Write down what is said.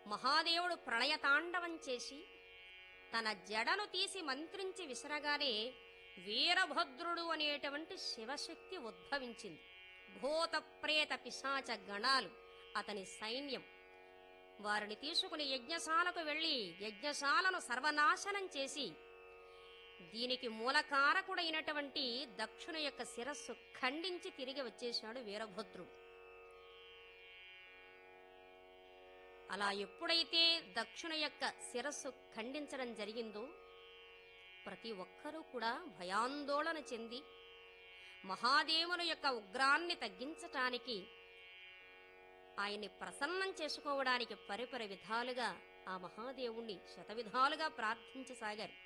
మహాదేవుడు ప్రళయతాండవం చేసి తన జడను తీసి మంత్రించి విసరగానే వీరభద్రుడు అనేటువంటి శివశక్తి ఉద్భవించింది భూత ప్రేత పిశాచ గణాలు అతని సైన్యం వారిని తీసుకుని యజ్ఞశాలకు వెళ్లి యజ్ఞశాలను సర్వనాశనం చేసి దీనికి మూలకారకుడైనటువంటి దక్షుని యొక్క శిరస్సు ఖండించి తిరిగి వచ్చేశాడు వీరభద్రుడు అలా ఎప్పుడైతే దక్షుణ యొక్క శిరస్సు ఖండించడం జరిగిందో ప్రతి ఒక్కరూ కూడా భయాందోళన చెంది మహాదేవుని యొక్క ఉగ్రాన్ని తగ్గించటానికి ఆయన్ని ప్రసన్నం చేసుకోవడానికి పరిపరి విధాలుగా ఆ మహాదేవుణ్ణి శతవిధాలుగా ప్రార్థించసాగారు